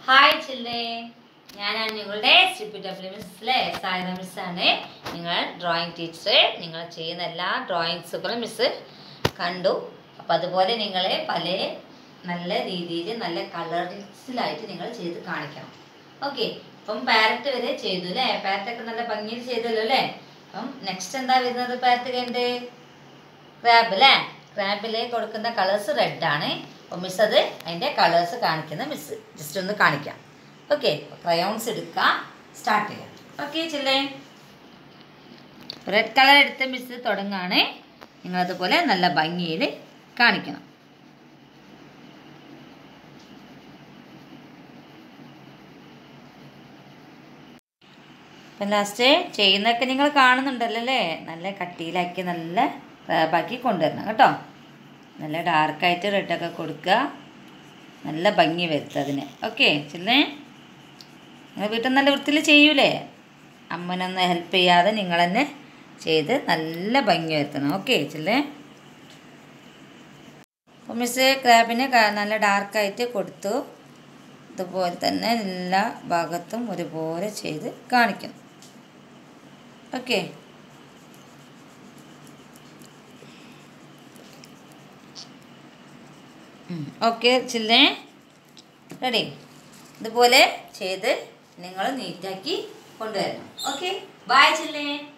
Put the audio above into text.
hi ചില്ലേ ഞാനാണ് നിങ്ങളുടെ സി പി ഡബ്ല്യു മിസ്സിലെ സായിത മിസ്സാണ് നിങ്ങൾ ഡ്രോയിങ് ടീച്ചർ നിങ്ങൾ ചെയ്യുന്ന എല്ലാ ഡ്രോയിങ്സുകളും മിസ്സ് കണ്ടു അപ്പോൾ അതുപോലെ നിങ്ങൾ പല നല്ല രീതിയിൽ നല്ല കളർസിലായിട്ട് നിങ്ങൾ ചെയ്ത് കാണിക്കണം ഓക്കെ അപ്പം പാരറ്റ് വരെ ചെയ്തു അല്ലേ പാരറ്റൊക്കെ നല്ല ഭംഗിയിൽ ചെയ്തല്ലോ അല്ലേ അപ്പം നെക്സ്റ്റ് എന്താ വരുന്നത് പാരറ്റ് കഴിഞ്ഞിട്ട് ക്രാബ് അല്ലേ ക്രാബിൽ കൊടുക്കുന്ന കളേഴ്സ് റെഡ് ആണ് അപ്പോൾ മിസ് അത് അതിൻ്റെ കളേഴ്സ് കാണിക്കുന്ന മിസ് ജസ്റ്റ് ഒന്ന് കാണിക്കാം ഓക്കെ ക്രയോൺസ് എടുക്കുക സ്റ്റാർട്ട് ചെയ്യാം ഓക്കെ ചില്ലേ റെഡ് കളർ എടുത്ത മിസ് തുടങ്ങാണ് നിങ്ങളതുപോലെ നല്ല ഭംഗിയിൽ കാണിക്കണം അപ്പം ലാസ്റ്റ് ചെയ്യുന്നതൊക്കെ നിങ്ങൾ കാണുന്നുണ്ടല്ലോ അല്ലേ നല്ല കട്ടിയിലാക്കി നല്ല റാബാക്കി കൊണ്ടുവരണം കേട്ടോ നല്ല ഡാർക്കായിട്ട് റെഡൊക്കെ കൊടുക്കുക നല്ല ഭംഗി വരുത്തുക അതിന് ഓക്കെ ചില്ലേ നിങ്ങൾ വീട്ടിൽ നല്ല വൃത്തിയിൽ ചെയ്യൂലേ അമ്മനൊന്ന് ഹെൽപ്പ് ചെയ്യാതെ നിങ്ങൾ തന്നെ ചെയ്ത് നല്ല ഭംഗി വരുത്തണം ഓക്കെ ചില്ലേ അപ്പോൾ മിസ് ക്രാബിന് ക- നല്ല ഡാർക്കായിട്ട് കൊടുത്തു ഇതുപോലെ തന്നെ എല്ലാ ഭാഗത്തും ഒരുപോലെ ചെയ്ത് കാണിക്കണം ഓക്കെ ഓക്കെ ചില്ലേ റെഡി ഇതുപോലെ ചെയ്ത് നിങ്ങൾ നീറ്റാക്കി കൊണ്ടുവരണം ഓക്കെ ബൈ ചില്ലേ